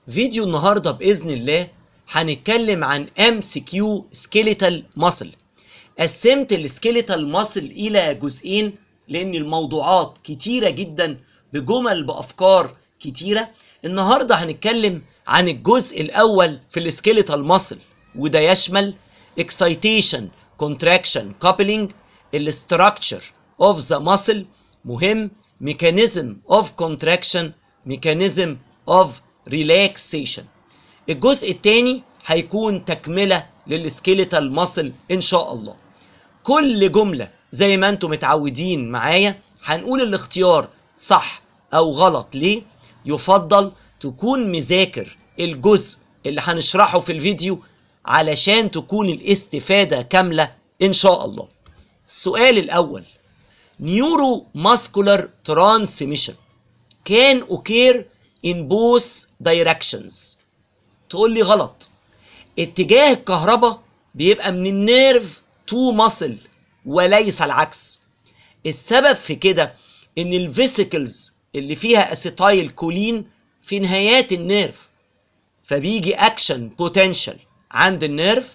فيديو النهاردة بإذن الله هنتكلم عن MCQ Skeletal Muscle قسمت السكيليتال ماسل إلى جزئين لأن الموضوعات كتيرة جدا بجمل بأفكار كتيرة النهاردة هنتكلم عن الجزء الأول في السكيليتال ماسل وده يشمل excitation contraction coupling structure of the muscle مهم mechanism of contraction mechanism of relaxation الجزء الثاني هيكون تكملة للسكيليتال ماسل إن شاء الله كل جملة زي ما انتم متعودين معايا هنقول الاختيار صح أو غلط ليه يفضل تكون مذاكر الجزء اللي هنشرحه في الفيديو علشان تكون الاستفادة كاملة إن شاء الله السؤال الأول نيورو ماسكولار ترانسميشن كان occur in both directions تقول لي غلط اتجاه الكهرباء بيبقى من النيرف تو ماسل وليس العكس السبب في كده ان الفيسيكلز اللي فيها اسيتايل كولين في نهايات النيرف فبيجي اكشن بوتنشال عند النيرف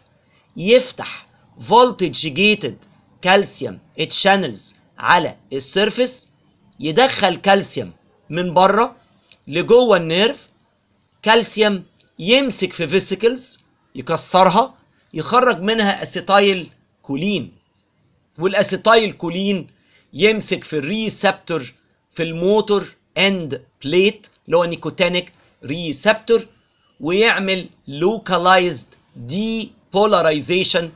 يفتح فولتج جيتد كالسيوم تشانلز على السيرفيس يدخل كالسيوم من بره لجوه النيرف كالسيوم يمسك في فيسيكلز يكسرها يخرج منها اسيتايل كولين والاسيتايل كولين يمسك في الريسبتور في الموتور اند بليت اللي هو نيكوتينيك ريسبتور ويعمل لوكالايزد دي بولاريزيشن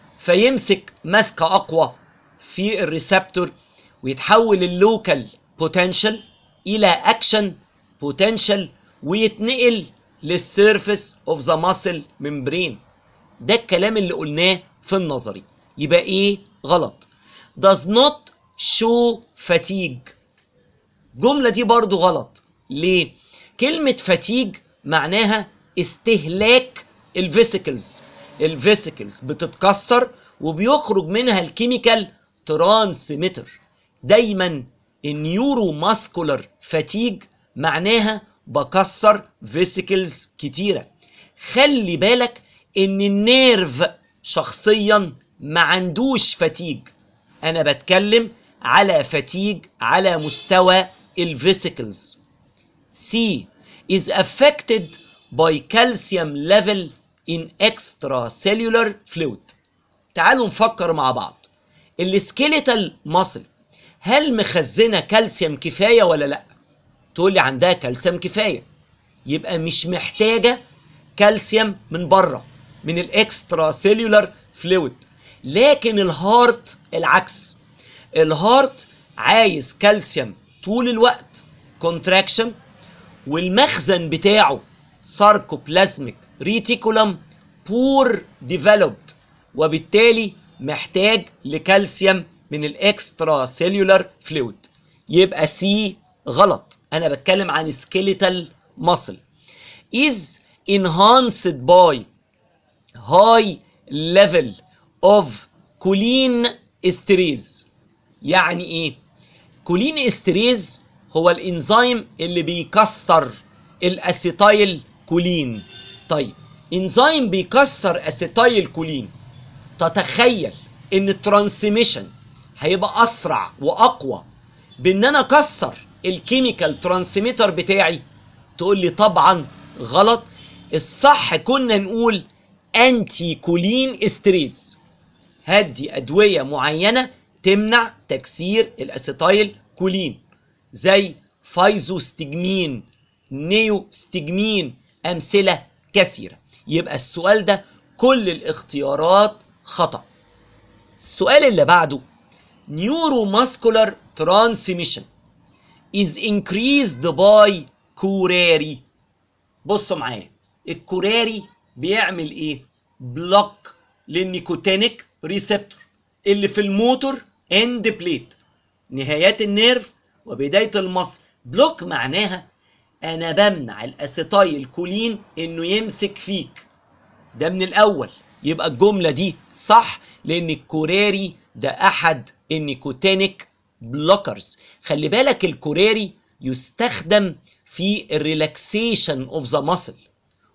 فيمسك ماسكه اقوى في الريسبتور ويتحول اللوكال بوتنشال الى اكشن بوتنشال ويتنقل للسيرفيس اوف ذا ماسل ممبرين ده الكلام اللي قلناه في النظري يبقى ايه غلط does not show fatigue الجملة دي برضو غلط ليه كلمة fatigue معناها استهلاك الفيسيكلز الفيسيكلز بتتكسر وبيخرج منها الكيميكال ترانسميتر دايما النيورو ماسكولار فاتيج معناها بكسر فيسيكلز كتيره خلي بالك ان النيرف شخصيا ما عندوش فاتيج انا بتكلم على فاتيج على مستوى الفيسيكلز C is affected by calcium level in extracellular fluid تعالوا نفكر مع بعض السكيليتال ماسل هل مخزنه كالسيوم كفايه ولا لا تقول لي عندها كالسيوم كفايه يبقى مش محتاجه كالسيوم من بره من الاكسترا سيلولار فلويد لكن الهارت العكس الهارت عايز كالسيوم طول الوقت كونتراكشن والمخزن بتاعه ساركوبلازميك ريتيكولم بور ديفلوبد وبالتالي محتاج لكالسيوم من الاكسترا سيلولار فلويد يبقى سي غلط انا بتكلم عن سكيليتال ماسل is enhanced by high level of choline esterase يعني ايه كولين استريز هو الانزيم اللي بيكسر الاسيتايل كولين طيب انزيم بيكسر اسيتايل كولين تتخيل ان الترانسميشن هيبقى اسرع واقوى بان انا اكسر الكيميكال ترانسميتر بتاعي تقول لي طبعا غلط الصح كنا نقول انتي كولين استريز هدي ادويه معينه تمنع تكسير الاسيتايل كولين زي فايزوستجمين نيوستجمين امثله كثيره يبقى السؤال ده كل الاختيارات خطا السؤال اللي بعده نيورو ماسكولار ترانسميشن is increased by كوراري بصوا معايا الكوراري بيعمل ايه بلوك للنيكوتينيك ريسبتور اللي في الموتور اند بليت نهايات النيرف وبدايه المصل بلوك معناها انا بمنع الاسيتايل كولين انه يمسك فيك ده من الاول يبقى الجمله دي صح لان الكوراري ده احد النيكوتينيك بلوكرز خلي بالك الكوراري يستخدم في الريلاكسيشن اوف ذا ماسل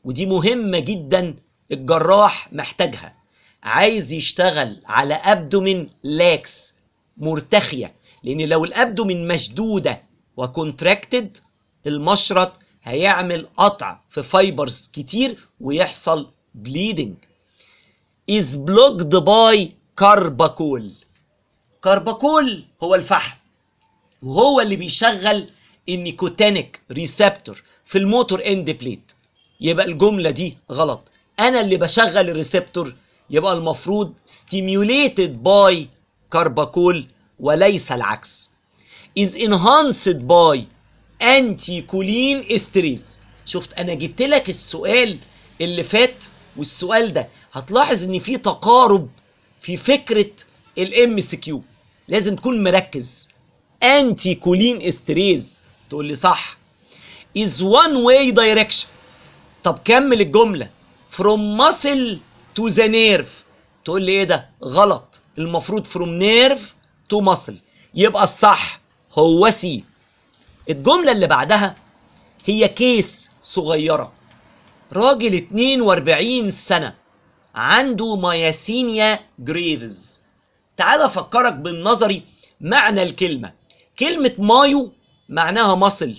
ودي مهمة جدا الجراح محتاجها عايز يشتغل على ابدومين لاكس مرتخية لان لو الابدومين مشدودة وكونتراكتد المشرط هيعمل قطع في فايبرز كتير ويحصل بليدنج is blocked by كارباكول كارباكول هو الفحم وهو اللي بيشغل النيكوتينيك ريسبتور في الموتور اند بليت يبقى الجملة دي غلط انا اللي بشغل الريسبتور يبقى المفروض stimulated by كارباكول وليس العكس is enhanced by anticholine esterase شفت انا جبت لك السؤال اللي فات والسؤال ده هتلاحظ ان في تقارب في فكره الام سي كيو لازم تكون مركز انتي كولين استريز تقول لي صح is one way direction طب كمل الجمله from muscle to the nerve تقول لي ايه ده غلط المفروض from nerve to muscle يبقى الصح هو سي الجمله اللي بعدها هي كيس صغيره راجل 42 سنه عنده ماياسينيا جريفز تعال افكرك بالنظري معنى الكلمه كلمه مايو معناها مصل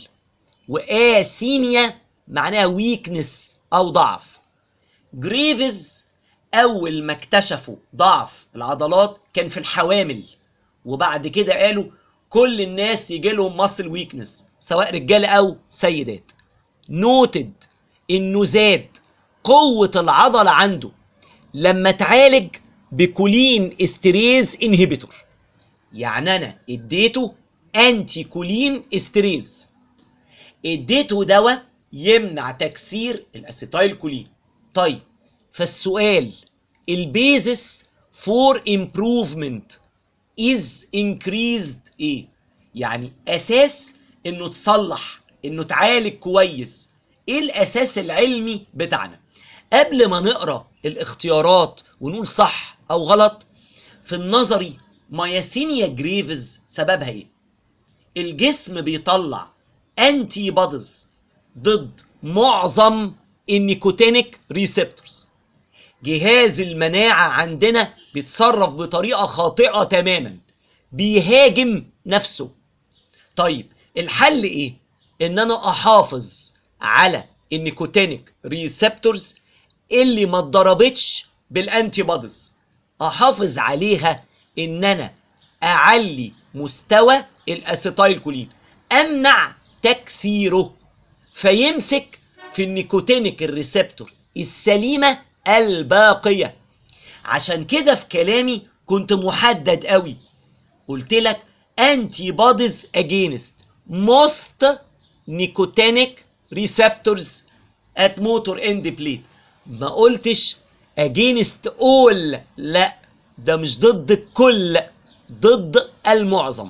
واسينيا معناها ويكنس او ضعف جريفز اول ما اكتشفوا ضعف العضلات كان في الحوامل وبعد كده قالوا كل الناس يجي لهم ماسل ويكنس سواء رجاله او سيدات نوتد انه زاد قوه العضله عنده لما اتعالج بكولين استريز انهبيتور يعني انا اديته انتي كولين استريز اديته دواء يمنع تكسير الاسيتايل كولين طيب فالسؤال البيزس فور امبروفمنت از انكريزد ايه يعني اساس انه تصلح انه تعالج كويس ايه الاساس العلمي بتاعنا قبل ما نقرا الاختيارات ونقول صح او غلط في النظري ماياسينيا جريفز سببها ايه الجسم بيطلع انتي بوديز ضد معظم النيكوتينيك ريسبتورز جهاز المناعة عندنا بيتصرف بطريقة خاطئة تماما بيهاجم نفسه طيب الحل ايه ان انا احافظ على النيكوتينيك ريسبتورز اللي ما اتضربتش بالانتي بوديز احافظ عليها ان انا اعلي مستوى الاسيتايل كولين امنع تكسيره فيمسك في النيكوتينيك الريسبتور السليمه الباقيه عشان كده في كلامي كنت محدد قوي قلت لك انتي بوديز اجينست موست نيكوتينيك ريسبتورز ات موتور اند بليت ما قلتش اجينست اول لا ده مش ضد الكل ضد المعظم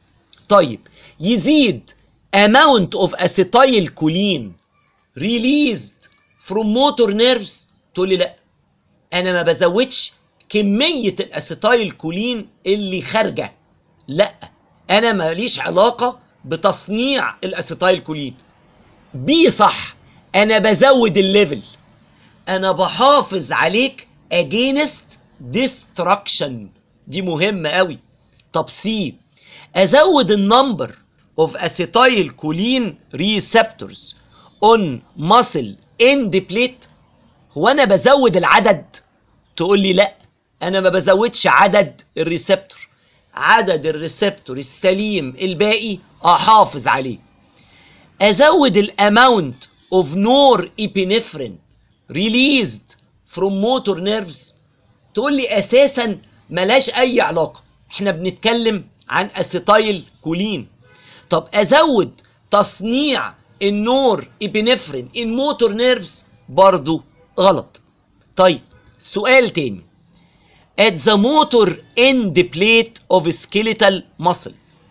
طيب يزيد amount of acetyl choline released from motor nerves تقول لي لا انا ما بزودش كميه الاسيتايل كولين اللي خارجه لا انا ماليش علاقه بتصنيع الاسيتايل كولين بي صح انا بزود الليفل انا بحافظ عليك against destruction دي مهمة قوي طب سي ازود النمبر of acetyl choline receptors on muscle end plate هو انا بزود العدد تقول لي لا انا ما بزودش عدد الريسبتور عدد الريسبتور السليم الباقي احافظ عليه ازود الاماونت of norepinephrine released from motor nerves تقول لي اساسا ملاش اي علاقه احنا بنتكلم عن اسيتايل كولين طب ازود تصنيع النور ابنفرين ان موتور نيرفز برضو غلط طيب سؤال تاني at the motor end plate of skeletal muscle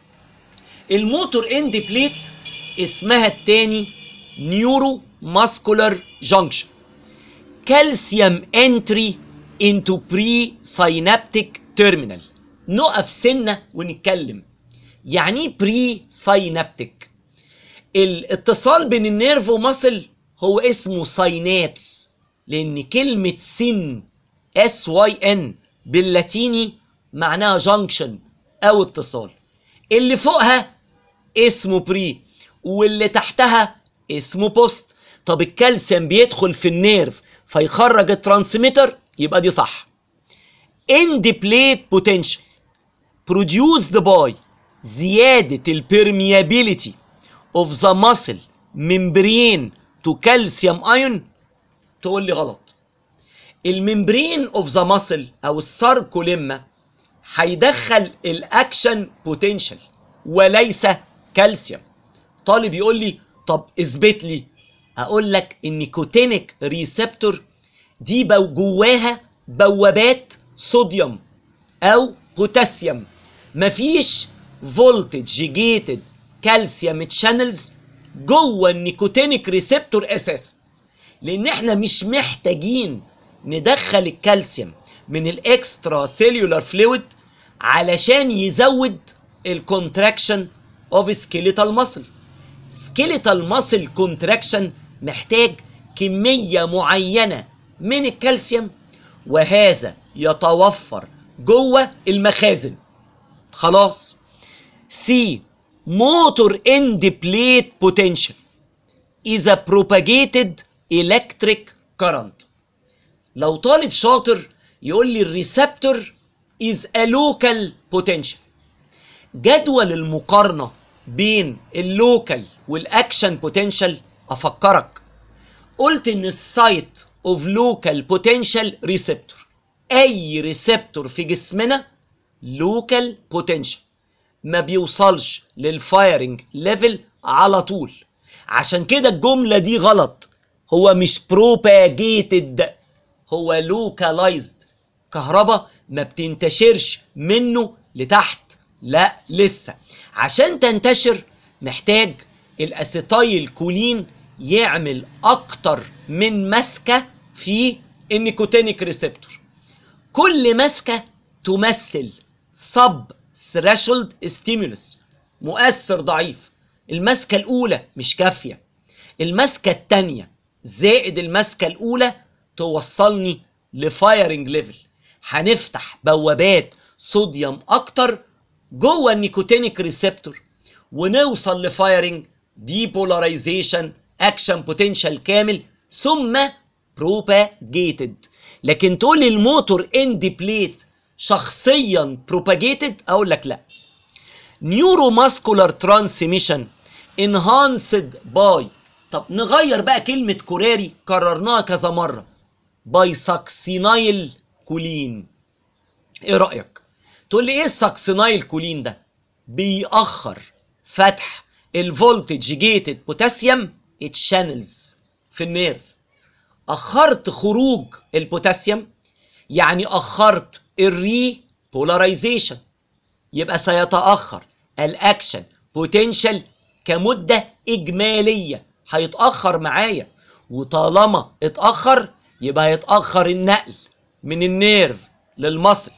الموتور اند بليت اسمها التاني نيورو ماسكولار جانكشن كالسيوم انتري انتو بري ساينابتيك تيرمينال نقف سنه ونتكلم يعني ايه بري ساينابتيك الاتصال بين النيرف ومصل هو اسمه ساينابس لان كلمة سن اس واي ان باللاتيني معناها جانكشن او اتصال اللي فوقها اسمه بري واللي تحتها اسمه بوست طب الكالسيوم بيدخل في النيرف فيخرج الترانسميتر يبقى دي صح end plate potential produced by زيادة البرميابيليتي of the muscle membrane to calcium ion تقول لي غلط الممبرين اوف ذا ماسل او الساركوليما هيدخل الاكشن بوتنشال وليس كالسيوم طالب يقول لي طب اثبت لي اقول لك ان كوتينيك ريسبتور دي بو جواها بوابات صوديوم او بوتاسيوم مفيش فولتج جيتد كالسيوم تشانلز جوه النيكوتينيك ريسبتور اساسا لان احنا مش محتاجين ندخل الكالسيوم من الاكسترا سيلولار فلويد علشان يزود الكونتراكشن اوف سكيليتال ماسل سكيليتال ماسل كونتراكشن محتاج كميه معينه من الكالسيوم وهذا يتوفر جوه المخازن خلاص سي موتور اند بليت بوتنشال is a propagated electric current لو طالب شاطر يقول لي الريسبتور is a local potential جدول المقارنة بين اللوكال والاكشن بوتنشال افكرك قلت ان السايت اوف لوكال بوتنشال ريسبتور اي ريسبتور في جسمنا لوكال بوتنشال ما بيوصلش للفايرنج ليفل على طول عشان كده الجملة دي غلط هو مش بروباجيتد هو لوكالايزد كهرباء ما بتنتشرش منه لتحت لا لسه عشان تنتشر محتاج الاسيتايل كولين يعمل اكتر من مسكه في النيكوتينيك ريسبتور كل مسكه تمثل سب ثريشولد ستيمولس مؤثر ضعيف المسكه الاولى مش كافيه المسكه الثانيه زائد المسكه الاولى توصلني لفايرنج ليفل هنفتح بوابات صوديوم اكتر جوه النيكوتينيك ريسبتور ونوصل لفايرنج ديبولاريزيشن اكشن بوتنشال كامل ثم بروباجيتد لكن تقول لي الموتور اند بليت شخصيا بروباجيتد اقول لك لا نيورو ماسكولار ترانسميشن انهانسد باي طب نغير بقى كلمة كوراري كررناها كذا مرة باي ساكسينايل كولين ايه رأيك تقول لي ايه الساكسينايل كولين ده بيأخر فتح الفولتج جيتد بوتاسيوم اتشانلز في النيرف أخرت خروج البوتاسيوم يعني أخرت الري بولاريزيشن يبقى سيتأخر الأكشن بوتنشال كمدة إجمالية هيتأخر معايا وطالما اتأخر يبقى هيتأخر النقل من النيرف للمصل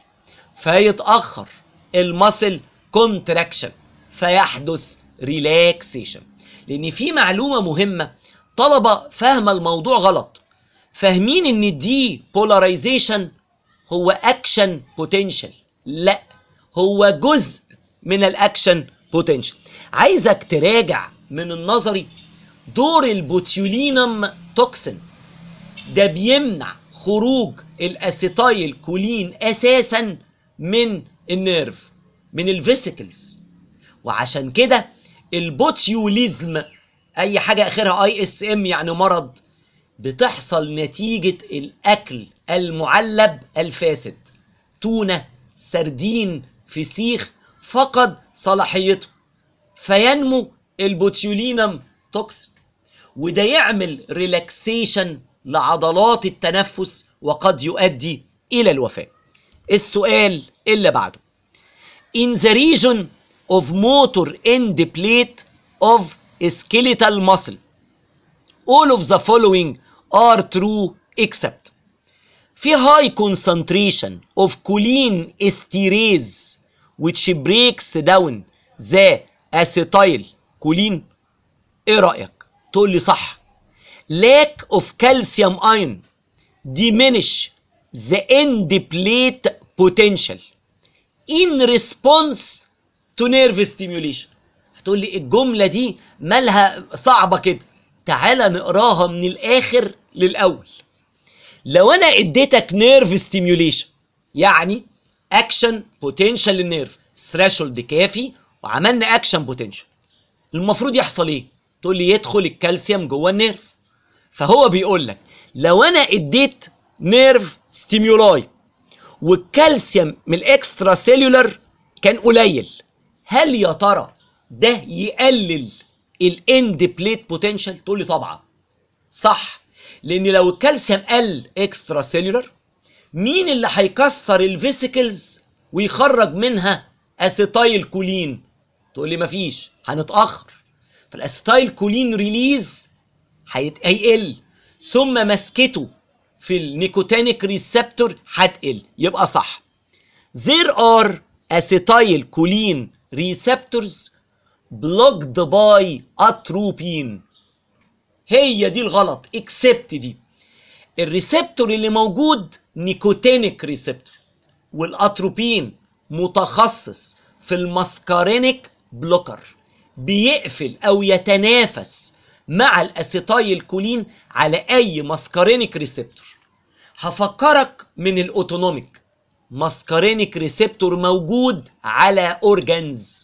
فيتأخر المصل كونتراكشن فيحدث ريلاكسيشن لأن في معلومة مهمة طلبة فاهمة الموضوع غلط فاهمين ان دي بولاريزيشن هو اكشن بوتنشال لا هو جزء من الاكشن بوتنشال عايزك تراجع من النظري دور البوتيولينم توكسين ده بيمنع خروج الاسيتايل كولين اساسا من النيرف من الفيسيكلز وعشان كده البوتيوليزم اي حاجه اخرها اي اس ام يعني مرض بتحصل نتيجه الاكل المعلب الفاسد تونه سردين فسيخ فقد صلاحيته فينمو البوتيولينم توكسين وده يعمل ريلاكسيشن لعضلات التنفس وقد يؤدي الى الوفاه السؤال اللي بعده in the region of motor end plate of skeletal muscle all of the following are true except في high concentration of choline esterase which breaks down the acetyl choline ايه رأيك تقول لي صح lack of calcium ion diminish the end plate potential in response to nerve stimulation هتقول لي الجملة دي مالها صعبة كده تعالى نقراها من الآخر للأول لو أنا اديتك نيرف ستيميوليشن يعني اكشن بوتنشال للنيرف ثريشولد كافي وعملنا اكشن بوتنشال المفروض يحصل ايه تقول لي يدخل الكالسيوم جوه النيرف فهو بيقول لك لو انا اديت نيرف ستيمولاي والكالسيوم من الاكسترا سيلولر كان قليل هل يا ترى ده يقلل الاند بليت بوتنشال تقول لي طبعا صح لان لو الكالسيوم قل اكسترا سيلولر مين اللي هيكسر الفيسيكلز ويخرج منها اسيتايل كولين تقول لي مفيش هنتاخر فالاسيتايل كولين ريليز هيت- هيقل ثم مسكته في النيكوتينيك ريسبتور هتقل يبقى صح there are acetylcholine receptors blocked by atropine هي دي الغلط اكسبت دي الريسبتور اللي موجود نيكوتينيك ريسبتور والاتروبين متخصص في الماسكارينيك بلوكر بيقفل او يتنافس مع الاسيتايل كولين على اي ماسكارينيك ريسبتور هفكرك من الاوتونوميك ماسكارينيك ريسبتور موجود على اورجانز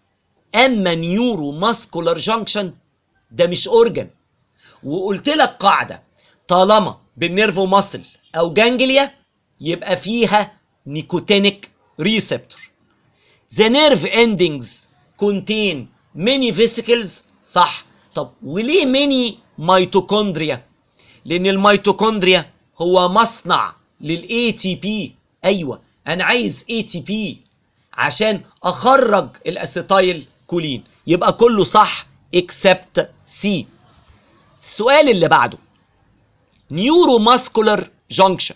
اما نيورو ماسكولار جانكشن ده مش اورجان وقلت لك قاعده طالما بالنيرفو ماسل او جانجليا يبقى فيها نيكوتينيك ريسبتور The nerve endings contain many vesicles صح طب وليه many ميتوكوندريا لان الميتوكوندريا هو مصنع للاي تي بي ايوه انا عايز اي تي بي عشان اخرج الاسيتايل كولين يبقى كله صح اكسبت سي السؤال اللي بعده neuromuscular junction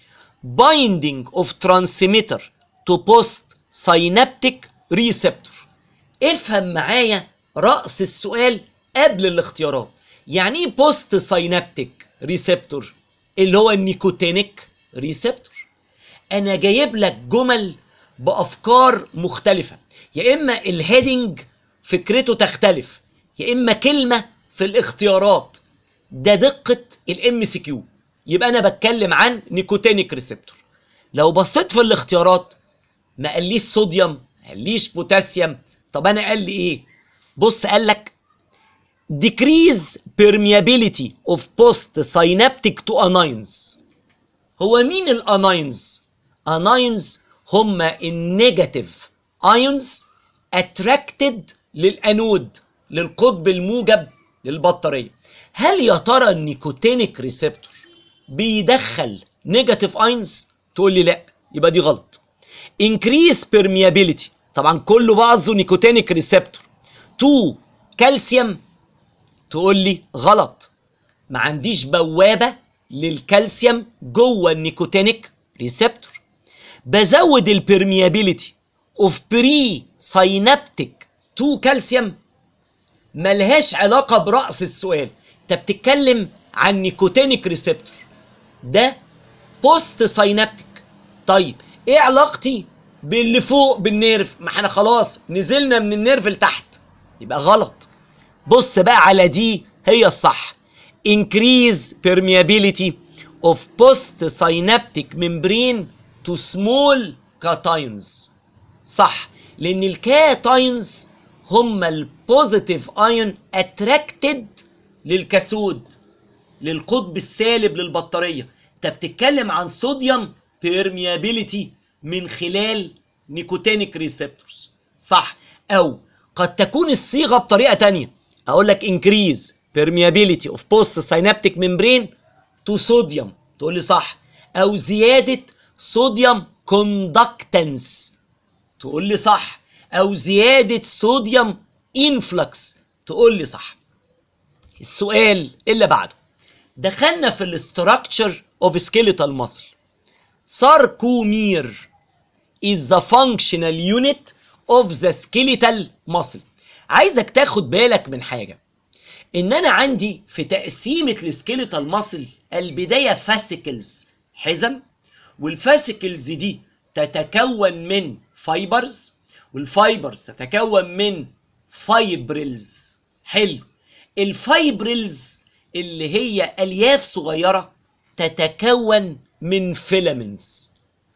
binding of transmitter to post synaptic receptor افهم معايا رأس السؤال قبل الاختيارات يعني ايه بوست ساينابتيك ريسبتور اللي هو النيكوتينيك ريسبتور انا جايب لك جمل بافكار مختلفه يا اما الهيدنج فكرته تختلف يا اما كلمه في الاختيارات ده دقه الام سي كيو يبقى انا بتكلم عن نيكوتينيك ريسبتور لو بصيت في الاختيارات ما قاليش صوديوم ما قاليش بوتاسيوم طب انا قال لي ايه بص قال لك decrease permeability of post synaptic to anions هو مين الاناينز اناينز هم النيجاتيف ايونز اتراكتد للانود للقطب الموجب للبطاريه هل يا ترى النيكوتينيك ريسبتور بيدخل نيجاتيف ايونز تقول لي لا يبقى دي غلط increase permeability طبعا كله بعضه نيكوتينيك ريسبتور تو كالسيوم تقول لي غلط ما عنديش بوابه للكالسيوم جوه النيكوتينيك ريسبتور بزود البرميابيليتي اوف بري ساينابتيك تو كالسيوم ملهاش علاقه براس السؤال انت بتتكلم عن نيكوتينيك ريسبتور ده بوست ساينابتيك طيب ايه علاقتي باللي فوق بالنيرف ما احنا خلاص نزلنا من النيرف لتحت يبقى غلط بص بقى على دي هي الصح increase permeability of post synaptic membrane to small cations صح لان الكاتاينز هم البوزيتيف ايون اتراكتد للكاثود للقطب السالب للبطاريه انت بتتكلم عن صوديوم بيرميابيليتي من خلال نيكوتينيك ريسبتورز صح او قد تكون الصيغه بطريقه تانية اقول لك increase permeability of post synaptic membrane to sodium تقول لي صح او زياده صوديوم conductance تقول لي صح او زياده صوديوم influx تقول لي صح السؤال اللي بعده دخلنا في الاستراكشر اوف سكيليتال ماسل sarcomere is the functional unit of the skeletal muscle عايزك تاخد بالك من حاجه ان انا عندي في تقسيمه السكيليتال ماسل البدايه فاسيكلز حزم والفاسيكلز دي تتكون من فايبرز والفايبرز تتكون من فايبرلز حلو الفايبرلز اللي هي الياف صغيره تتكون من فيلامنتس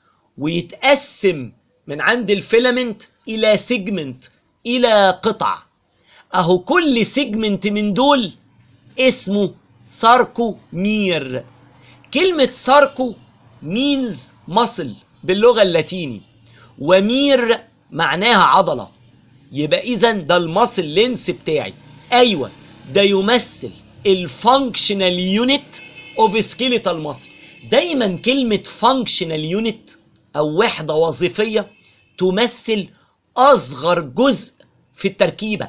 ويتقسم من عند الفيلامنت الى سيجمنت الى قطع اهو كل سيجمنت من دول اسمه ساركومير كلمة ساركو means muscle باللغة اللاتيني ومير معناها عضلة يبقى إذا ده الماسل لينس بتاعي أيوة ده يمثل الفانكشنال يونت اوف سكيليتال ماسل دايما كلمة فانكشنال يونت أو وحدة وظيفية تمثل أصغر جزء في التركيبة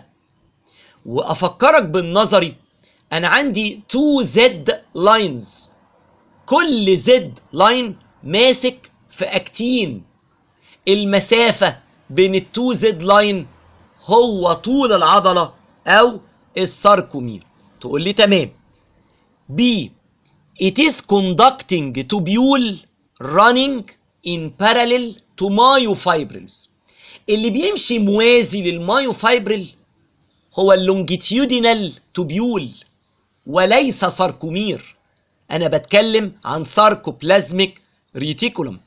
وأفكرك بالنظري أنا عندي 2 زد لاينز كل زد لاين ماسك في اكتين المسافة بين التو زد لاين هو طول العضلة او الساركومير تقول لي تمام B it is conducting tubule running in parallel to myofibrils اللي بيمشي موازي للمايوفايبرل هو اللونجيتيودينال توبيول وليس ساركومير انا بتكلم عن ساركوبلازميك ريتيكولوم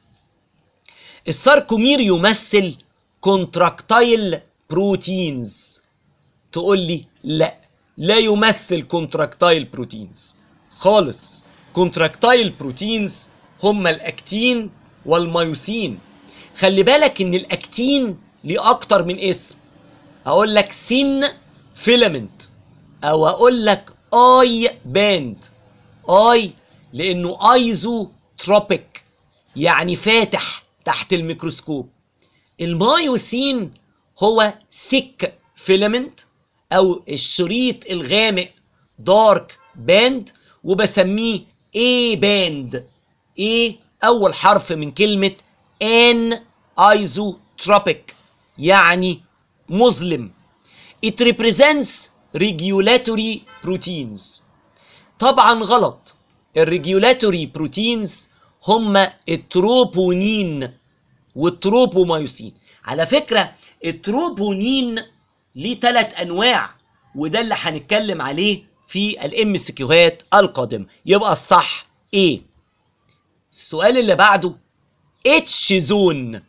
الساركومير يمثل كونتراكتايل بروتينز تقول لي لا لا يمثل كونتراكتايل بروتينز خالص كونتراكتايل بروتينز هم الاكتين والميوسين خلي بالك ان الاكتين ليه اكتر من اسم اقول لك سين فيلامنت او اقول لك اي باند اي لانه ايزو تروبيك يعني فاتح تحت الميكروسكوب المايوسين هو سيك فيلامنت او الشريط الغامق دارك باند وبسميه اي باند ايه اول حرف من كلمه ان ايزوتروبيك يعني مظلم it represents regulatory proteins طبعا غلط الريجولاتوري بروتينز هما التروبونين والتروبومايوسين على فكرة التروبونين ليه ثلاث أنواع وده اللي هنتكلم عليه في الام سكيوهات القادمة يبقى الصح ايه السؤال اللي بعده اتش زون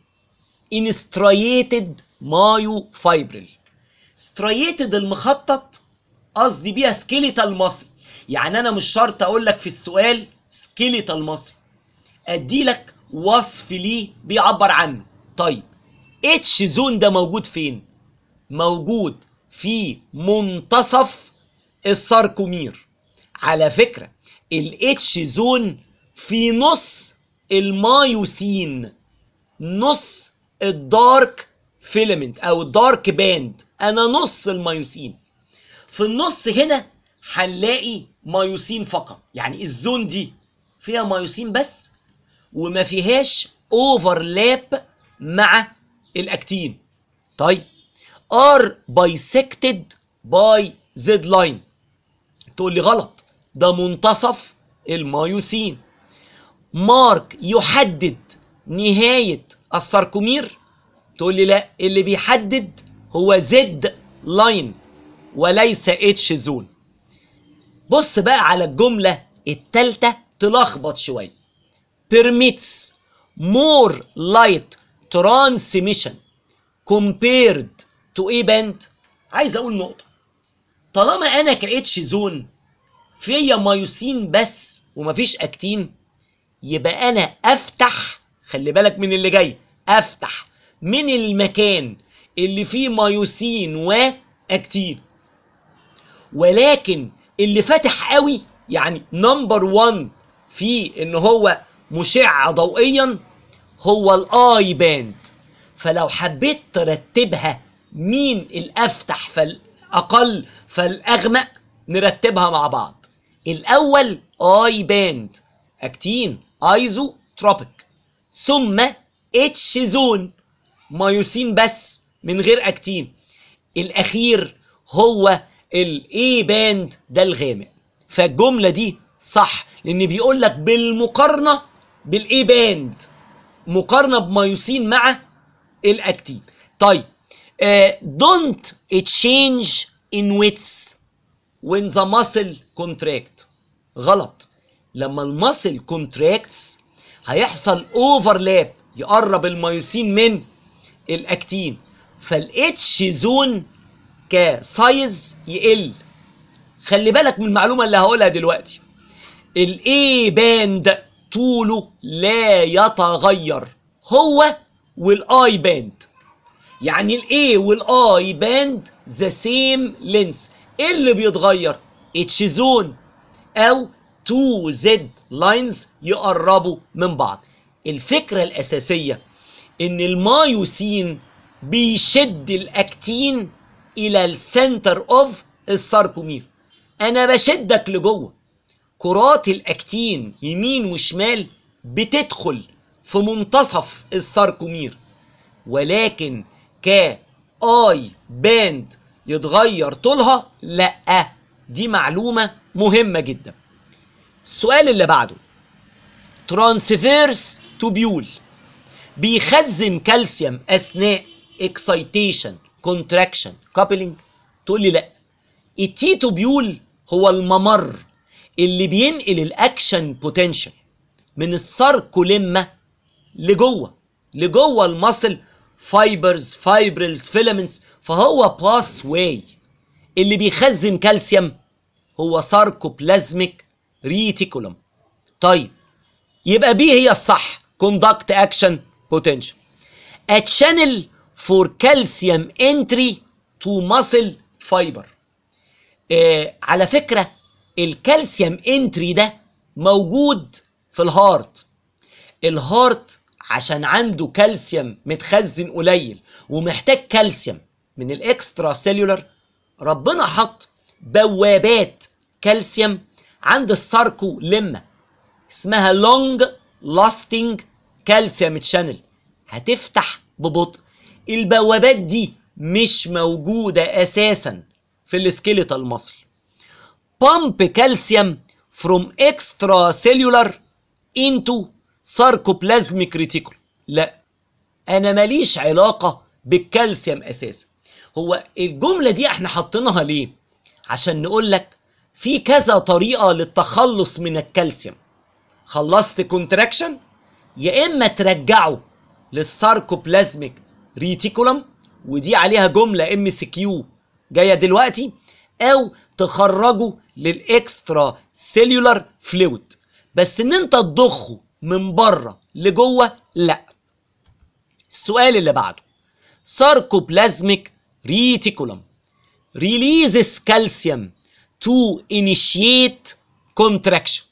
انستريتد مايو فايبرل ستريتد المخطط قصدي بيها سكيليتال ماسل يعني انا مش شرط اقول لك في السؤال سكيليتال ماسل ادي لك وصف ليه بيعبر عنه طيب اتش زون ده موجود فين موجود في منتصف الساركومير على فكرة الاتش زون في نص المايوسين نص الدارك فيلمنت او الدارك باند انا نص المايوسين في النص هنا هنلاقي مايوسين فقط يعني الزون دي فيها مايوسين بس وما فيهاش اوفرلاب مع الاكتين طيب ار بايسكتد باي زد لاين تقول لي غلط ده منتصف المايوسين مارك يحدد نهاية الساركومير تقول لي لا اللي بيحدد هو زد لاين وليس اتش زون بص بقى على الجملة التالتة تلخبط شوية permits more light transmission compared to a band عايز اقول نقطة طالما انا كاتش زون فيا مايوسين بس ومفيش اكتين يبقى انا افتح خلي بالك من اللي جاي افتح من المكان اللي فيه مايوسين واكتين ولكن اللي فاتح قوي يعني نمبر 1 في ان هو مشع ضوئيا هو الاي باند فلو حبيت ترتبها مين الافتح فالاقل فالاغمق نرتبها مع بعض الاول اي باند اكتين ايزو تروبيك ثم اتش زون مايوسين بس من غير اكتين الاخير هو الاي باند ده الغامق فالجمله دي صح لان بيقول لك بالمقارنه بالاي باند مقارنه بمايوسين مع الاكتين طيب uh, don't change in width when the muscle contract غلط لما المسل كونتراكتس هيحصل اوفرلاب يقرب الميوسين من الاكتين فالاتش زون كسايز يقل خلي بالك من المعلومه اللي هقولها دلوقتي الاي باند طوله لا يتغير هو والاي باند يعني الاي والاي باند ذا سيم لينس ايه اللي بيتغير اتش زون او 2 زد لاينز يقربوا من بعض الفكره الاساسيه ان المايوسين بيشد الاكتين الى السنتر اوف الساركومير انا بشدك لجوه كرات الاكتين يمين وشمال بتدخل في منتصف الساركومير ولكن ك اي باند يتغير طولها لا دي معلومه مهمه جدا السؤال اللي بعده ترانسفيرس توبيول بيخزن كالسيوم اثناء اكسايتيشن كونتراكشن كابلنج تقول لي لا التي توبيول هو الممر اللي بينقل الاكشن بوتنشال من الساركوليما لجوه لجوه المصل فايبرز فايبرلز فيلامنتس فهو باس واي اللي بيخزن كالسيوم هو ساركوبلازميك ريتيكولم طيب يبقى بي هي الصح كوندكت اكشن بوتنشال a channel for calcium entry to muscle fiber آه على فكرة الكالسيوم انتري ده موجود في الهارت الهارت عشان عنده كالسيوم متخزن قليل ومحتاج كالسيوم من الاكسترا سيلولر ربنا حط بوابات كالسيوم عند الساركو لما اسمها لونج لاستنج كالسيوم تشانل هتفتح ببطء البوابات دي مش موجودة أساسا في السكيليتال مصل بامب كالسيوم from extracellular into sarcoplasmic reticulum لا انا ماليش علاقة بالكالسيوم اساسا هو الجملة دي احنا حاطينها ليه عشان نقول لك في كذا طريقة للتخلص من الكالسيوم خلصت كونتراكشن يا اما ترجعه للساركوبلازميك ريتيكولم ودي عليها جملة ام سي كيو جاية دلوقتي او تخرجه للاكسترا سيلولار فلويد بس ان انت تضخه من بره لجوه لا السؤال اللي بعده ساركوبلازميك ريتيكولم releases calcium to initiate contraction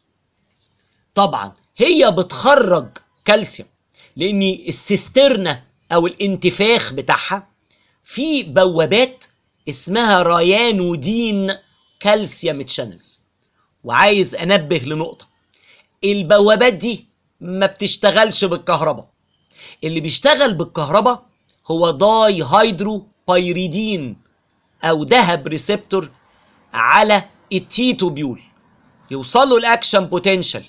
طبعا هي بتخرج كالسيوم لان السيسترنا او الانتفاخ بتاعها في بوابات اسمها ريانودين كالسيوم تشانلز وعايز انبه لنقطه البوابات دي ما بتشتغلش بالكهرباء اللي بيشتغل بالكهرباء هو داي هيدرو بايريدين او دهب ريسبتور على التيتوبيول يوصل له الاكشن بوتنشال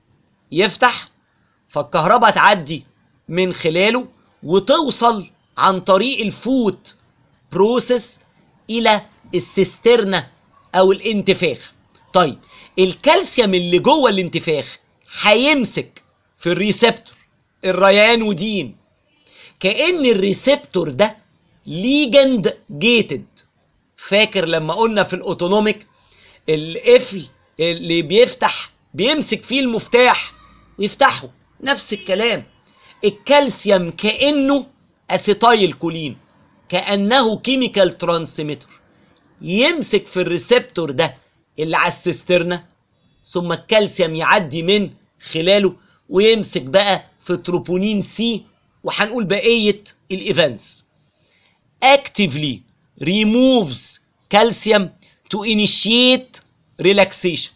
يفتح فالكهرباء تعدي من خلاله وتوصل عن طريق الفوت بروسيس الى السيسترنا او الانتفاخ طيب الكالسيوم اللي جوه الانتفاخ هيمسك في الريسبتور الريانودين كأن الريسبتور ده ليجند جيتد فاكر لما قلنا في الاوتونوميك القفل اللي بيفتح بيمسك فيه المفتاح ويفتحه نفس الكلام الكالسيوم كانه اسيتايل كولين كانه كيميكال ترانسميتر يمسك في الريسبتور ده اللي على السيسترنا ثم الكالسيوم يعدي من خلاله ويمسك بقى في تروبونين سي وهنقول بقيه الايفنتس actively removes calcium to initiate relaxation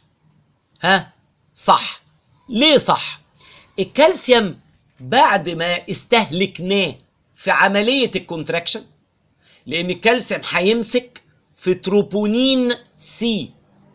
ها صح ليه صح الكالسيوم بعد ما استهلكناه في عملية الكونتراكشن لأن الكالسيوم هيمسك في تروبونين سي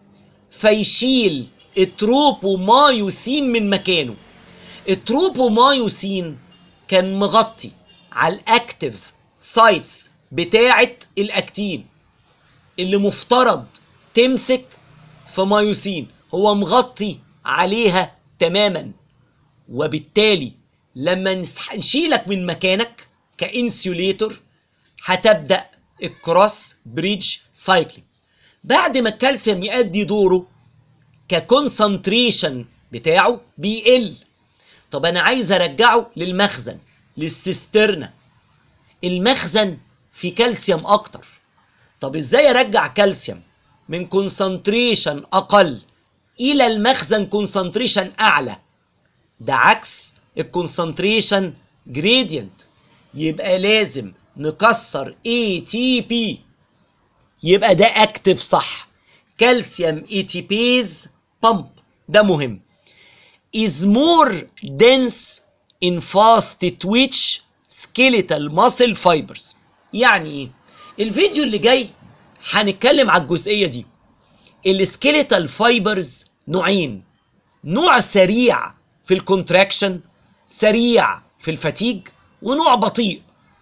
فيشيل التروبومايوسين من مكانه التروبومايوسين كان مغطي على الاكتيف سايتس بتاعه الاكتين اللي مفترض تمسك في مايوسين هو مغطي عليها تماما وبالتالي لما نسح- نشيلك من مكانك كانسيوليتور هتبدا الكروس بريدج سايكلينج بعد ما الكالسيوم يؤدي دوره ككونسنتريشن بتاعه بيقل طب انا عايز ارجعه للمخزن للسيسترنا المخزن فيه كالسيوم اكتر طب ازاي ارجع كالسيوم من كونسنتريشن اقل الى المخزن كونسنتريشن اعلى ده عكس الكونسنتريشن جريدينت يبقى لازم نكسر ATP يبقى ده اكتف صح كالسيوم ATPase pump ده مهم is more dense in fast twitch skeletal muscle fibers يعني ايه الفيديو اللي جاي هنتكلم على الجزئيه دي السكيليتال فايبرز نوعين نوع سريع في الكونتراكشن سريع في الفتيج ونوع بطيء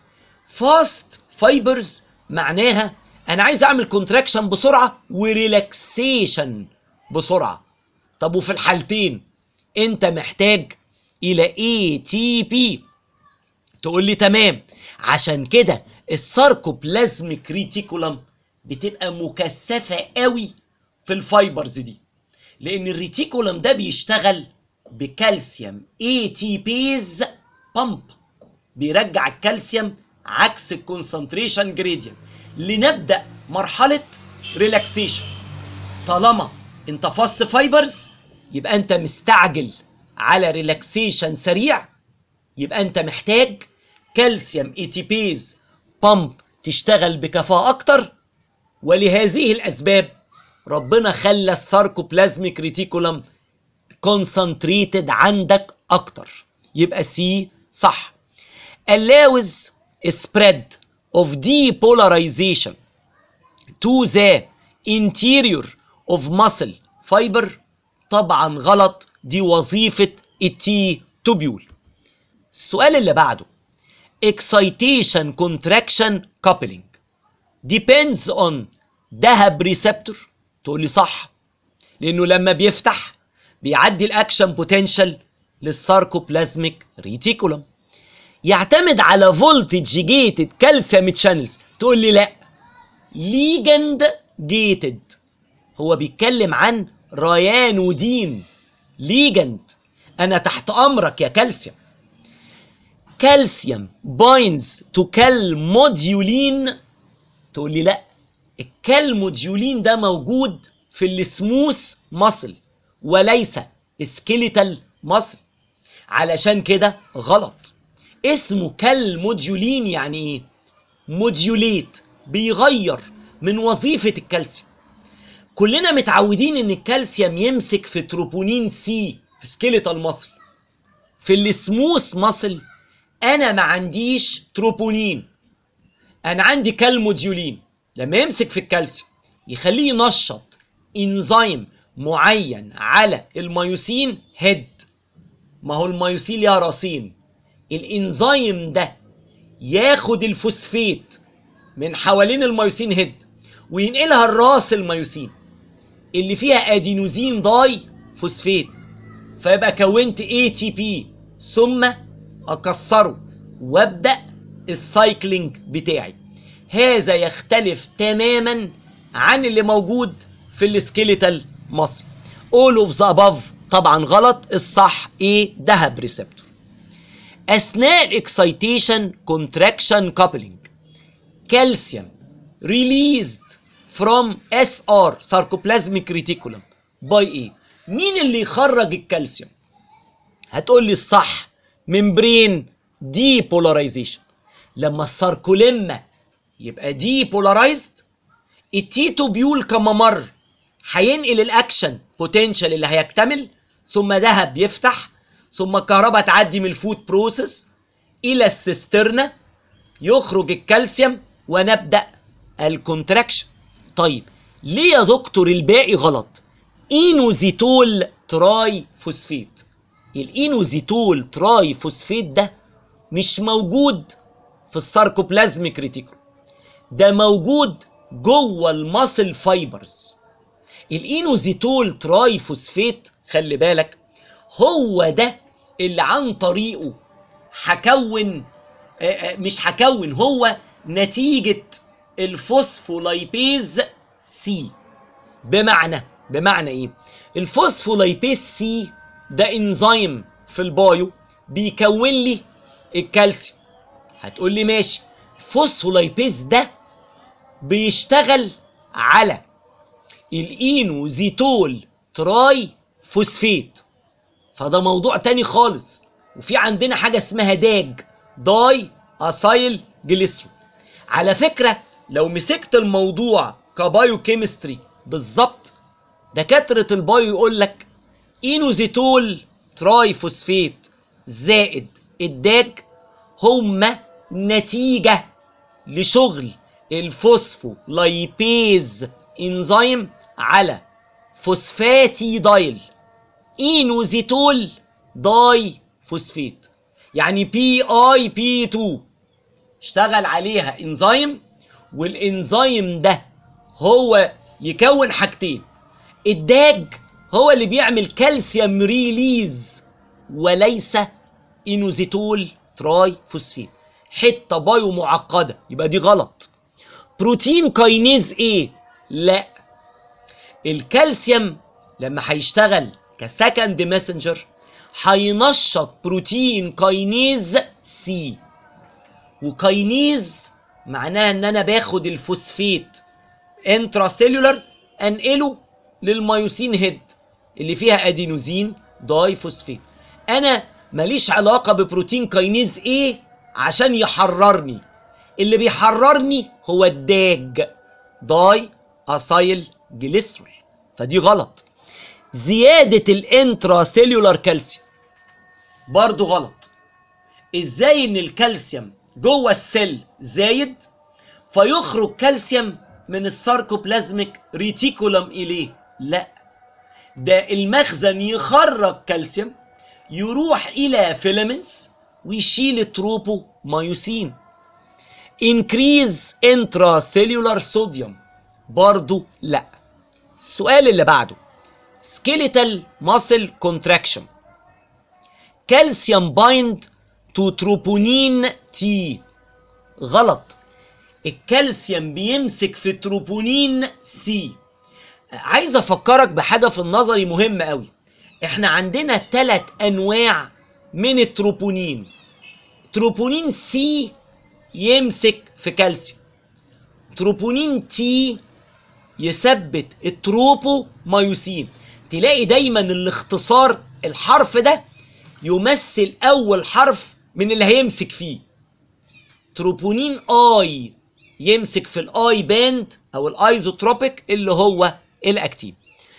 فاست فايبرز معناها انا عايز اعمل كونتراكشن بسرعه وريلاكسيشن بسرعه طب وفي الحالتين انت محتاج الى اي تي بي تقول لي تمام عشان كده الساركوبلازميك ريتيكولم بتبقى مكثفه قوي في الفايبرز دي لان الريتيكولم ده بيشتغل بكالسيوم اي تي بيز بامب بيرجع الكالسيوم عكس الكونسنتريشن جريدينت لنبدا مرحله ريلاكسيشن طالما انت فاست فايبرز يبقى انت مستعجل على ريلاكسيشن سريع يبقى انت محتاج كالسيوم ايتيبيز بامب تشتغل بكفاءة اكتر ولهذه الاسباب ربنا خلى الساركوبلازميك ريتيكولم كونسنتريتد عندك اكتر يبقى سي صح allows spread of depolarization to the interior of muscle fiber طبعا غلط دي وظيفة التي توبيول السؤال اللي بعده excitation contraction coupling depends on دهب ريسبتور تقول لي صح لانه لما بيفتح بيعدي الاكشن بوتنشال للساركوبلازميك ريتيكولم يعتمد على فولتج جيتد كالسيوم تشانلز تقول لي لا ليجند جيتد هو بيتكلم عن ريانودين ليجند انا تحت امرك يا كالسيوم كالسيوم باينز تو كالموديولين تقول لي لا الكالموديولين ده موجود في السموث ماسل وليس سكيليتال ماسل علشان كده غلط اسمه كالموديولين يعني ايه موديوليت بيغير من وظيفة الكالسيوم كلنا متعودين ان الكالسيوم يمسك في تروبونين سي في سكيليتال ماسل في السموث ماسل انا ما عنديش تروبونين انا عندي كالموديولين لما يمسك في الكالسيوم يخليه ينشط انزيم معين على الميوسين هيد ما هو الميوسين ليها راسين الانزيم ده ياخد الفوسفيت من حوالين الميوسين هيد وينقلها الراس الميوسين اللي فيها ادينوزين داي فوسفيت فيبقى كونت اي تي بي ثم اكسره وابدا السايكلينج بتاعي هذا يختلف تماما عن اللي موجود في السكيليتال ماسل all of the above طبعا غلط الصح ايه دهب ريسبتور اثناء الاكسيتيشن كونتراكشن كابلنج كالسيوم released from SR sarcoplasmic reticulum by ايه مين اللي يخرج الكالسيوم هتقول لي الصح ممبرين دي بولاريزيشن لما الساركوليما يبقى دي بولارايزد التي توبيول كممر هينقل الاكشن بوتنشال اللي هيكتمل ثم دهب يفتح ثم الكهرباء تعدي من الفود بروسيس الى السيسترنا يخرج الكالسيوم ونبدا الكونتراكشن طيب ليه يا دكتور الباقي غلط اينوزيتول تراي فوسفيت الاينوزيتول تراي فوسفيت ده مش موجود في الساركوبلازميك ريتيكول ده موجود جوه الماسل فايبرز الاينوزيتول تراي فوسفيت خلي بالك هو ده اللي عن طريقه هكون آه، آه، مش هكون هو نتيجة الفوسفولايبيز سي بمعنى بمعنى ايه الفوسفولايبيز سي ده انزيم في البايو بيكون لي الكالسيوم هتقول لي ماشي الفوسفولايبيز ده بيشتغل على الاينوزيتول تراي فوسفيت فده موضوع تاني خالص وفي عندنا حاجه اسمها داج داي اسايل جليسرول على فكره لو مسكت الموضوع كبايو كيمستري بالظبط دكاتره البايو يقول لك اينوزيتول تراي فوسفيت زائد الداج هما نتيجه لشغل الفوسفولايبيز انزيم على فوسفاتي دايل اينوزيتول داي فوسفيت يعني بي اي بي 2 اشتغل عليها انزيم والانزيم ده هو يكون حاجتين الداج هو اللي بيعمل كالسيوم ريليز وليس اينوزيتول تراي فوسفيت حته بايو معقده يبقى دي غلط بروتين كاينيز ايه لا الكالسيوم لما هيشتغل كسكند ماسنجر هينشط بروتين كاينيز سي وكاينيز معناها ان انا باخد الفوسفيت انتراسيلولر انقله للميوسين هيد اللي فيها ادينوزين داي فوسفيت انا ماليش علاقه ببروتين كاينيز ايه عشان يحررني اللي بيحررني هو الداج داي اسايل جليسرول فدي غلط زيادة الانترا سيلولار كالسيوم برضو غلط ازاي ان الكالسيوم جوه السيل زايد فيخرج كالسيوم من الساركوبلازميك ريتيكولم اليه لا ده المخزن يخرج كالسيوم يروح الى فيلامنتس ويشيل التروبو مايوسين increase intracellular sodium برضو لا السؤال اللي بعده skeletal muscle contraction calcium bind to troponin T غلط الكالسيوم بيمسك في تروبونين سي عايز افكرك بحاجه في النظري مهمه قوي احنا عندنا ثلاث انواع من التروبونين تروبونين سي يمسك في كالسيوم تروبونين تي يثبت التروبو مايوسين تلاقي دايما الاختصار الحرف ده يمثل اول حرف من اللي هيمسك فيه تروبونين اي يمسك في الاي باند او الايزوتروبيك اللي هو الاكتيف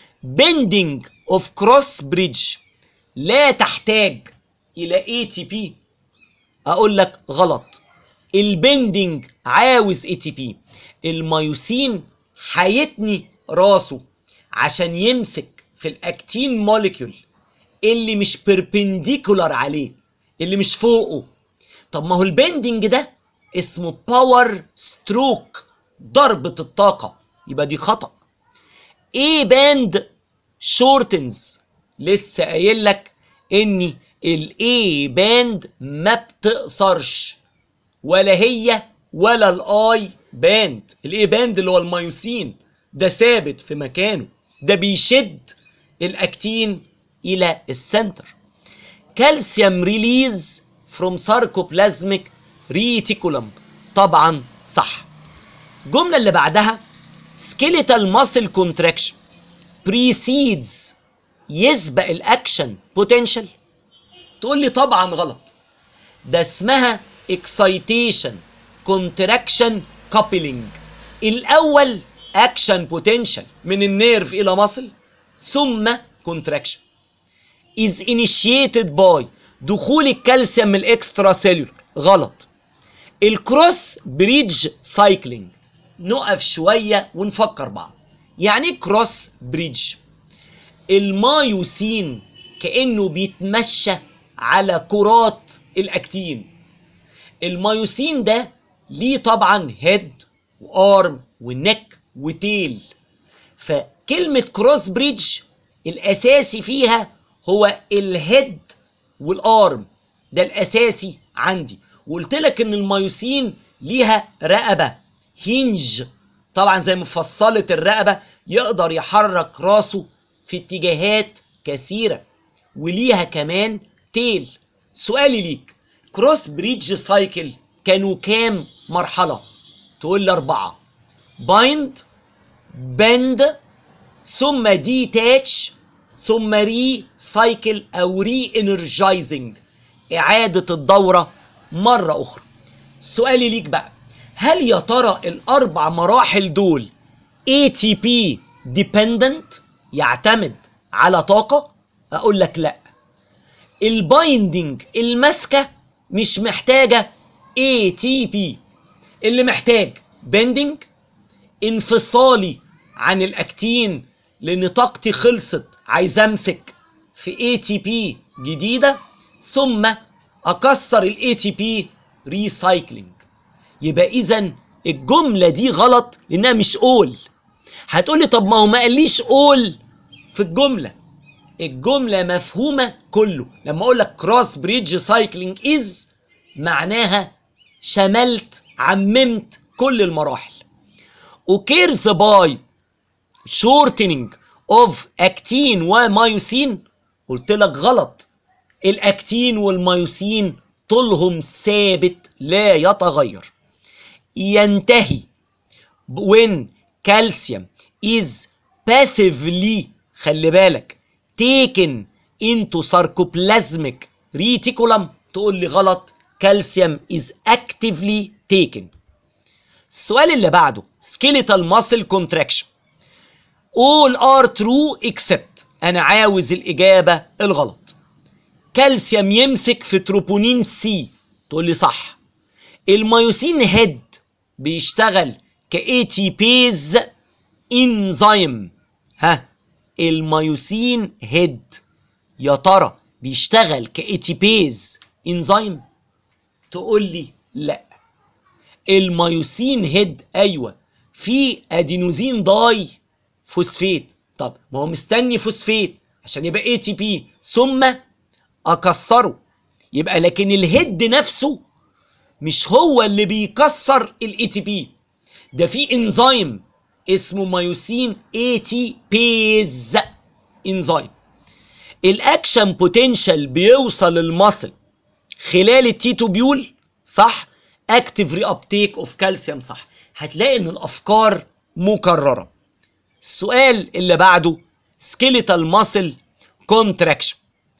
بندنج اوف كروس بريدج لا تحتاج الى اي تي بي اقول لك غلط البندنج عاوز اي تي بي الميوسين هيتني راسه عشان يمسك في الاكتين موليكيول اللي مش بيربنديكولار عليه اللي مش فوقه طب ما هو البندنج ده اسمه باور ستروك ضربة الطاقة يبقى دي خطأ ايه باند شورتنز لسه قايل لك ان الاي باند ما بتقصرش ولا هي ولا الاي باند الاي باند اللي هو الميوسين ده ثابت في مكانه ده بيشد الاكتين الى السنتر كالسيوم ريليز فروم ساركوبلازميك ريتيكولم طبعا صح الجمله اللي بعدها skeletal muscle contraction precedes يسبق الاكشن potential تقول لي طبعا غلط ده اسمها excitation contraction coupling الاول اكشن potential من النيرف الى مصل ثم contraction is initiated by دخول الكالسيوم من الاكسترا سيلولر غلط الكروس بريدج سايكلينج نقف شويه ونفكر بعض يعني ايه كروس بريدج المايوسين كانه بيتمشى على كرات الاكتين المايوسين ده ليه طبعا هيد وارم ونك وتيل فكلمة كروس بريدج الأساسي فيها هو الهيد والارم ده الأساسي عندي وقلت لك إن المايوسين ليها رقبة هينج طبعا زي مفصلة الرقبة يقدر يحرك راسه في اتجاهات كثيرة وليها كمان تيل سؤالي ليك كروس بريدج سايكل كانوا كام مرحلة تقول لي أربعة بايند بند ثم ديتاتش ثم ري سايكل أو ري انرجايزنج إعادة الدورة مرة أخرى سؤالي ليك بقى هل يا ترى الأربع مراحل دول ATP dependent يعتمد على طاقة؟ أقول لك لأ البايندنج الماسكة مش محتاجة ATP اللي محتاج بندنج انفصالي عن الاكتين لان طاقتي خلصت عايز امسك في ATP جديدة ثم اكسر ال ATP ريسايكلينج يبقى اذا الجملة دي غلط لانها مش اول هتقولي طب ما هو ما قاليش اول في الجملة الجملة مفهومة كله لما اقول لك كروس بريدج سايكلينج از معناها شملت عممت كل المراحل occurs by shortening of actin ومايوسين قلت لك غلط الاكتين والمايوسين طولهم ثابت لا يتغير ينتهي when calcium is passively خلي بالك taken into sarcoplasmic reticulum تقول لي غلط calcium is actively taken السؤال اللي بعده skeletal muscle contraction all are true except انا عاوز الاجابه الغلط كالسيوم يمسك في تروبونين سي تقول لي صح الميوسين هيد بيشتغل كاي تي بيز انزيم ها الميوسين هيد يا ترى بيشتغل كاي تي بيز انزيم تقول لي لا الميوسين هيد ايوه في ادينوزين داي فوسفيت طب ما هو مستني فوسفيت عشان يبقى اي تي بي ثم اكسره يبقى لكن الهيد نفسه مش هو اللي بيكسر الاي تي بي ده في انزيم اسمه مايوسين اي تي بيز انزيم الاكشن بوتنشال بيوصل المصل خلال التيتوبيول صح اكتف ري ابتيك اوف كالسيوم صح هتلاقي ان الافكار مكرره السؤال اللي بعده سكيليتال ماسل كونتراكشن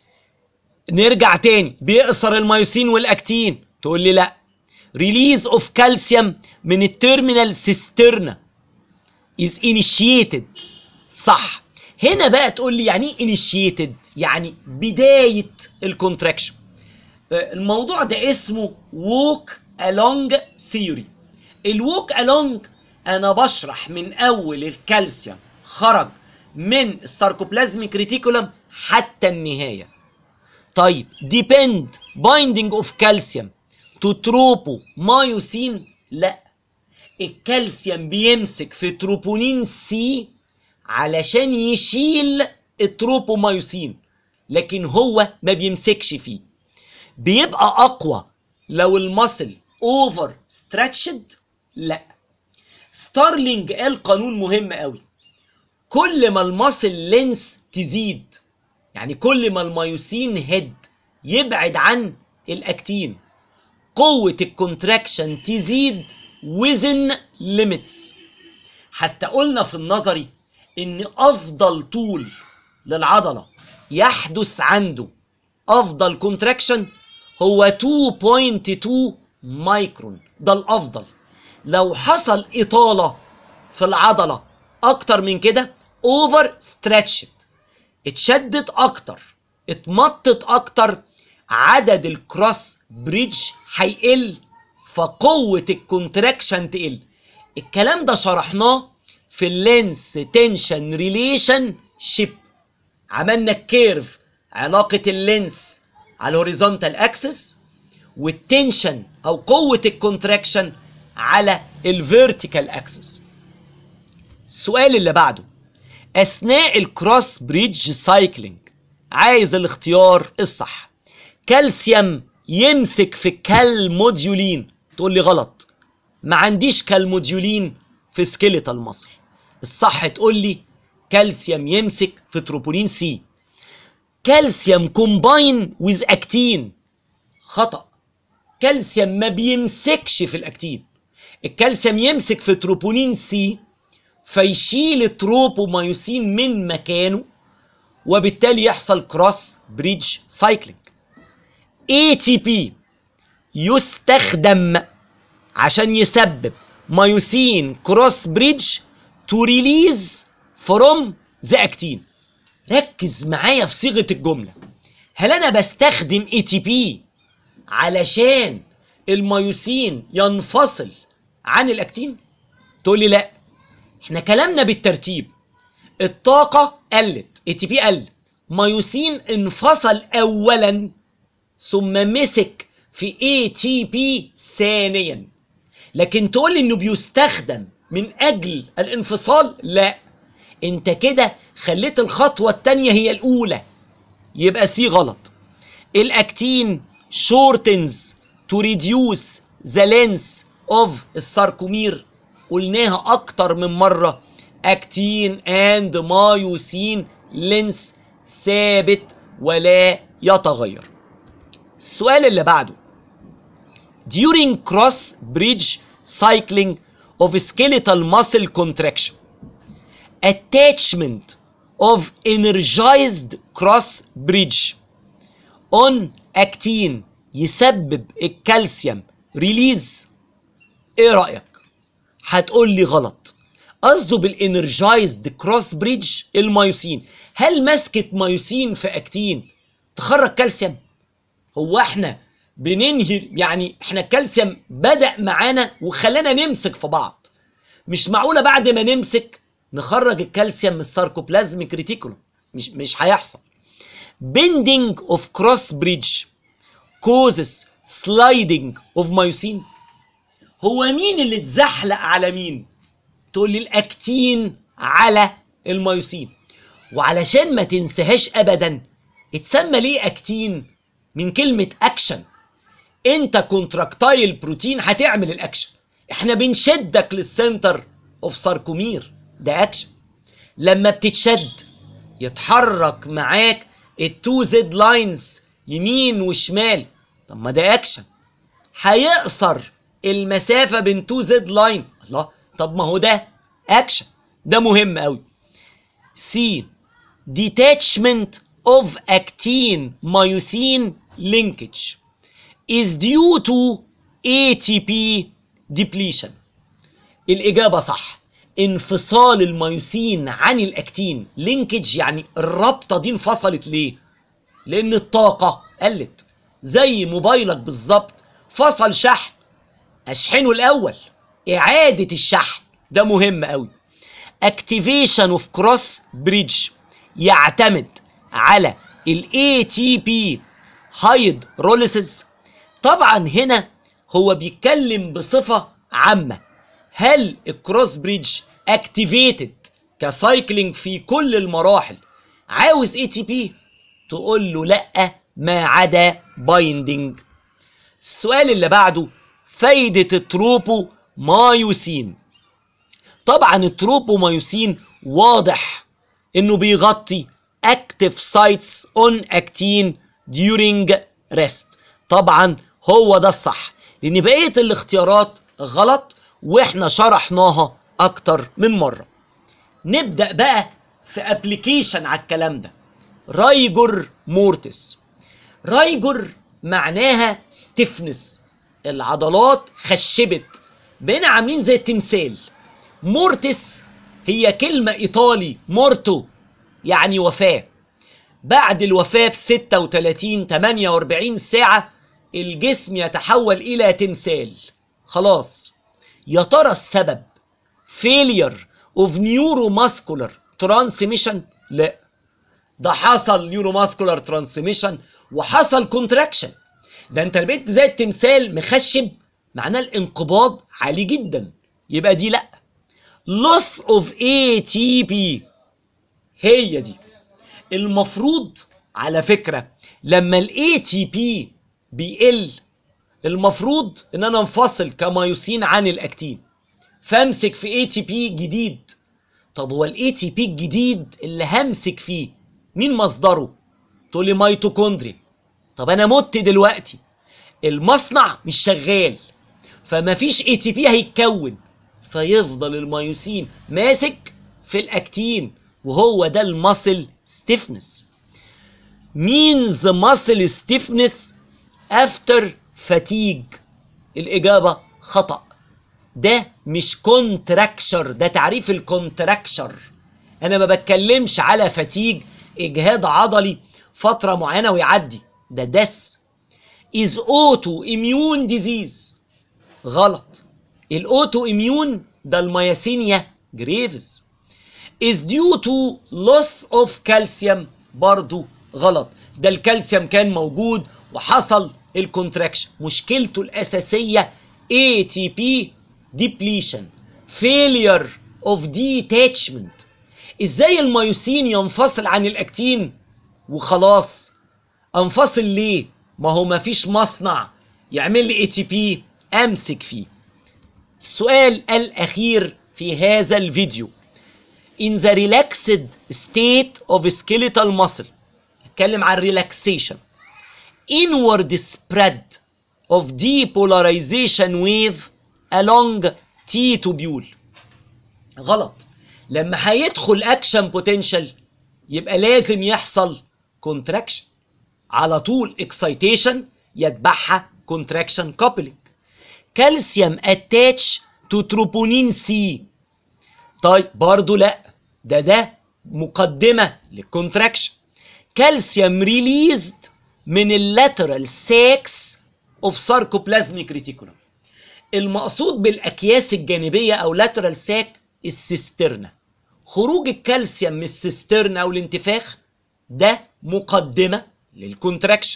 نرجع تاني بيقصر الميوسين والاكتين تقول لي لا ريليز اوف كالسيوم من التيرمينال سيسترنا از انيشيتد صح هنا بقى تقول لي يعني ايه انيشيتد يعني بدايه الكونتراكشن الموضوع ده اسمه ووك along theory الووك along انا بشرح من اول الكالسيوم خرج من الساركوبلازميك ريتيكولم حتى النهايه طيب depend binding of calcium to tropomyosin لا الكالسيوم بيمسك في تروبونين سي علشان يشيل التروبومايوسين لكن هو ما بيمسكش فيه بيبقى اقوى لو المصل اوفر ستريتشد لا ستارلينج قال قانون مهم قوي كل ما المصل لينس تزيد يعني كل ما الميوسين هيد يبعد عن الاكتين قوة الكونتراكشن تزيد within limits حتى قلنا في النظري ان افضل طول للعضلة يحدث عنده افضل كونتراكشن هو 2.2 مايكرون ده الافضل لو حصل اطالة في العضلة اكتر من كده اوفر ستريتشد اتشدت اكتر اتمطت اكتر عدد الكروس بريدج هيقل فقوة الكونتراكشن تقل الكلام ده شرحناه في اللينس تنشن ريليشن شيب عملنا الكيرف علاقة اللينس على الهوريزونتال اكسس والتنشن او قوة الكونتراكشن على الفيرتيكال اكسس السؤال اللي بعده اثناء الكروس بريدج سايكلينج عايز الاختيار الصح كالسيوم يمسك في الكالموديولين تقول لي غلط ما عنديش كالموديولين في سكيليتال مصل الصح تقول لي كالسيوم يمسك في تروبونين سي كالسيوم كومباين ويز اكتين خطأ كالسيوم ما بيمسكش في الاكتين الكالسيوم يمسك في تروبونين سي فيشيل التروبومايوسين من مكانه وبالتالي يحصل كروس بريدج سايكلينج ATP يستخدم عشان يسبب مايوسين كروس بريدج تو ريليز فروم ذا اكتين ركز معايا في صيغه الجمله هل انا بستخدم ATP علشان المايوسين ينفصل عن الاكتين تقول لي لا احنا كلامنا بالترتيب الطاقه قلت ATP قل مايوسين انفصل اولا ثم مسك في ATP ثانيا لكن تقول لي انه بيستخدم من اجل الانفصال لا انت كده خليت الخطوة التانية هي الاولى يبقى سي غلط الاكتين shortens to reduce the length of الساركومير قلناها اكتر من مرة اكتين and مايوسين لينس ثابت ولا يتغير السؤال اللي بعده during cross bridge cycling of skeletal muscle contraction attachment of energized cross bridge on actin يسبب الكالسيوم ريليز ايه رايك هتقول لي غلط قصده بالانرجايزد كروس بريدج المايوسين هل مسكه مايوسين في اكتين تخرج كالسيوم هو احنا بننهي يعني احنا الكالسيوم بدأ معانا وخلانا نمسك في بعض مش معقولة بعد ما نمسك نخرج الكالسيوم من الساركوبلازميك ريتيكولوم مش مش هيحصل bending of cross bridge causes sliding of myosin هو مين اللي اتزحلق على مين تقول لي الاكتين على الميوسين وعلشان ما تنساهاش ابدا اتسمى ليه اكتين من كلمة اكشن انت كونتراكتايل بروتين هتعمل الاكشن احنا بنشدك للسنتر اوف ساركومير ده اكشن لما بتتشد يتحرك معاك التو زد لاينز يمين وشمال طب ما ده اكشن هيقصر المسافة بين تو زد لاين الله طب ما هو ده اكشن ده مهم قوي سي detachment of actin myosin linkage is due to ATP depletion الإجابة صح انفصال الميوسين عن الأكتين لينكج يعني الرابطة دي انفصلت ليه؟ لأن الطاقة قلت زي موبايلك بالظبط فصل شحن أشحنه الأول إعادة الشحن ده مهم قوي activation of cross bridge يعتمد على ال ATP hydrolysis طبعا هنا هو بيتكلم بصفة عامة هل الكروس بريدج اكتيفيتد كسايكلينج في كل المراحل عاوز اي تي بي تقول له لا ما عدا بايندينج السؤال اللي بعده فايدة التروبو مايوسين طبعا التروبو مايوسين واضح انه بيغطي active sites on actin during rest طبعا هو ده الصح لان بقيه الاختيارات غلط واحنا شرحناها اكتر من مره نبدا بقى في ابلكيشن على الكلام ده رايجور مورتس رايجور معناها ستيفنس العضلات خشبت بقينا عاملين زي التمثال مورتس هي كلمة إيطالي مورتو يعني وفاة بعد الوفاة ب 36 48 ساعة الجسم يتحول إلى تمثال خلاص يا ترى السبب failure of neuromuscular transmission لا ده حصل نيوروماسكولار ترانسميشن وحصل كونتراكشن ده انت بقيت زي التمثال مخشب معناه الانقباض عالي جدا يبقى دي لا loss of ATP هي دي المفروض على فكرة لما ال ATP بيقل المفروض ان انا انفصل كمايوسين عن الاكتين فامسك في ATP جديد طب هو ال ATP الجديد اللي همسك فيه مين مصدره تقول لي ميتوكوندريا طب انا مت دلوقتي المصنع مش شغال فما فيش اي تي بي هيتكون فيفضل الميوسين ماسك في الاكتين وهو ده الماسل ستيفنس means muscle stiffness after fatigue الإجابة خطأ ده مش كونتراكشر ده تعريف الكونتراكشر أنا ما بتكلمش على فتيج إجهاد عضلي فترة معينة ويعدي ده دس is auto immune disease غلط الاوتو اميون ده المياسينيا جريفز is due to loss of calcium برضو غلط ده الكالسيوم كان موجود وحصل الكونتراكشن مشكلته الأساسية ATP depletion failure of detachment ازاي الميوسين ينفصل عن الاكتين وخلاص انفصل ليه ما هو مفيش مصنع يعمل لي ATP امسك فيه السؤال الأخير في هذا الفيديو in the relaxed state of skeletal muscle اتكلم عن relaxation inward spread of depolarization wave along T tubule غلط لما هيدخل اكشن بوتنشال يبقى لازم يحصل كونتراكشن على طول اكسايتيشن يتبعها كونتراكشن كابلنج كالسيوم اتاتش تو تروبونين سي طيب برضو لا ده ده مقدمة للكونتراكشن كالسيوم ريليزد من اللاترال ساكس اوف ساركوبلازميك ريتيكولوم المقصود بالاكياس الجانبية او لاترال ساك السيسترنا خروج الكالسيوم من السيسترنا او الانتفاخ ده مقدمة للكونتراكشن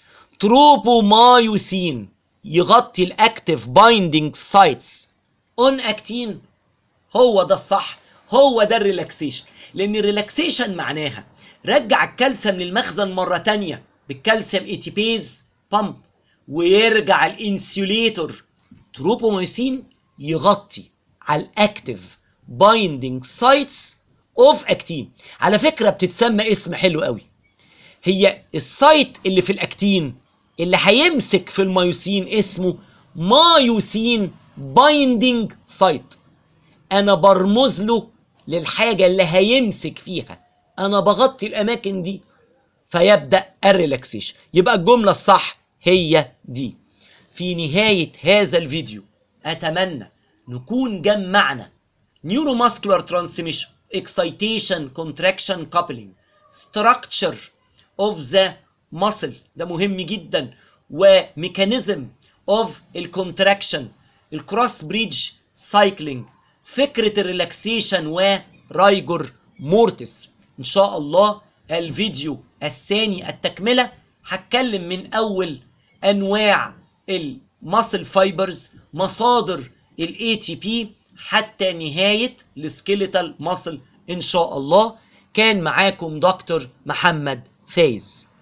تروبومايوسين يغطي الاكتيف بايندينج سايتس اون اكتين هو ده الصح هو ده الريلاكسيشن لان الريلاكسيشن معناها رجع الكالسيوم للمخزن مره تانية بالكالسيوم ايتيبيز بامب ويرجع الانسيوليتور تروبوميسين يغطي على الاكتيف بايندينج سايتس اوف اكتين على فكره بتتسمى اسم حلو قوي هي السايت اللي في الاكتين اللي هيمسك في الميوسين اسمه مايوسين بايندينج سايت انا برمز له للحاجه اللي هيمسك فيها انا بغطي الاماكن دي فيبدا الريلاكسيشن يبقى الجمله الصح هي دي في نهايه هذا الفيديو اتمنى نكون جمعنا neuromuscular transmission excitation contraction coupling structure of the muscle ده مهم جدا وميكانيزم اوف الكونتراكشن الكروس بريدج سايكلينج فكره الريلاكسيشن ورايجور مورتس ان شاء الله الفيديو الثاني التكمله هتكلم من اول انواع الماسل فايبرز مصادر الاي تي بي حتى نهايه السكيليتال ماسل ان شاء الله كان معاكم دكتور محمد فايز